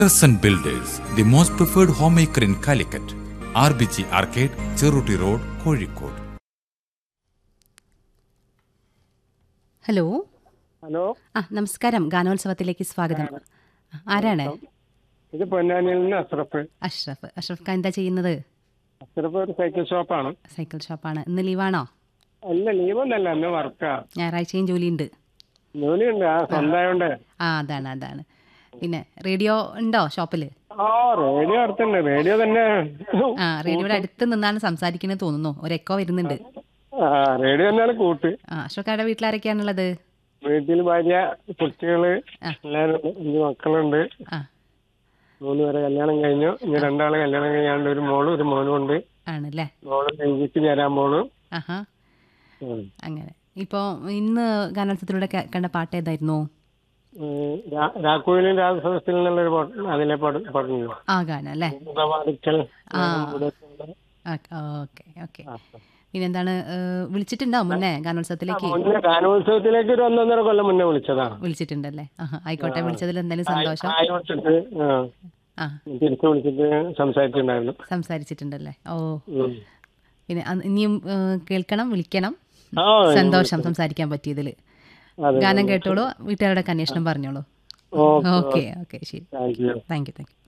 Sun Builders, the most preferred homemaker in Calicut. RBG Arcade, Cheruti Road, Kozhikode. Hello hello ആ നമസ്കാരം ഗാനോത്സവത്തിലേക്ക് സ്വാഗതം ആരാണ് ഇത് പൊന്നാനിയിൽ നിന്ന് അസ്രഫ് അഷ്റഫ് അഷ്റഫ് ഖാൻ എന്താ ചെയ്യുന്നത് അസ്രഫ് ഒരു സൈക്കിൾ ഷോപ്പാണ് സൈക്കിൾ ഷോപ്പാണ് ഇന്ന് ലീവാണോ അല്ല ലീവൊന്നല്ല അന്ന് വർക്കാ ഞായറാഴ്ചയും ജോലിയുണ്ട് ജോലിയുണ്ട് ആ സ്വന്തമായോണ്ട് ആ അതാണ് അതാണ് പിന്നെ റേഡിയോ ഉണ്ടോ ഷോപ്പിൽ ആ റേഡിയോ അടുത്തുണ്ട് റേഡിയോ തന്നെ ആ റേഡിയോയുടെ അടുത്ത് നിന്നാണ് സംസാരിക്കുന്നത് തോന്നുന്നു ഒരു എക്കോ വരുന്നുണ്ട് ആ റേഡിയോ തന്നെയാണ് കൂട്ട് ആ അഷ്റഫ്ക്കാരുടെ വീട്ടിലാരൊക്കെയാണുള്ളത് വീട്ടിൽ ഭാര്യ കുട്ടികള് ആ. എല്ലാരും ഉണ്ട്. അഞ്ച് മക്കളുണ്ട് ആ മൂന്ന് പേരെ കല്യാണം കഴിഞ്ഞു ഇനി രണ്ടാള് കല്യാണം കഴിഞ്ഞാണ്ട് ഒരു മോളും ഒരു മോനും ഉണ്ട് ആണല്ലേ മോള് കഴിഞ്ഞിട്ട് ചേരാൻ പോണു ആഹാ ഉം. അങ്ങനെ ഇപ്പോൾ ഇന്ന് ഗാനോത്സവത്തിലൂടെ ക- കണ്ട പാട്ട് ഏതായിരുന്നു ഉം, രാ- രാഘുവിനും രാജസദസ്സിൽ നിന്നുള്ളൊരു പാട്ട് അതിലെ പാട്ട് പാടുന്നു ആ ഗാനം അല്ലേ ഉദവാദിക്കൽ ആ. ഓക്കെ ഓക്കെ പിന്നെന്താണ് ഏഹ്, വിളിച്ചിട്ടുണ്ടോ മുന്നേ ഗാനോത്സവത്തിലേക്ക് മുന്നേ ഗാനോത്സവത്തിലേക്ക് ഒരു ഒന്നൊന്നര കൊല്ലം മുന്നേ വിളിച്ചതാ വിളിച്ചിട്ടുണ്ടല്ലേ ആഹാ ആയിക്കോട്ടെ വിളിച്ചതിൽ എന്തായാലും സന്തോഷം ആയി വിളിച്ചിട്ട് ആ, ആ തിരിച്ച് വിളിച്ചിട്ട് സംസാരിച്ചിട്ടുണ്ടായിരുന്നു സംസാരിച്ചിട്ടുണ്ടല്ലേ ഓ ഉം. പിന്നെ അന്ന് ഇനിയും ഏഹ്, കേൾക്കണം വിളിക്കണം ആ സന്തോഷം സംസാരിക്കാൻ പറ്റിയതിൽ അതെ ഗാനം കേട്ടോളൂ വീട്ടുകാരുടെ അന്വേഷണം പറഞ്ഞോളൂ ഓക്കെ ഓക്കെ ഓക്കെ ശരി thank you thank you thank U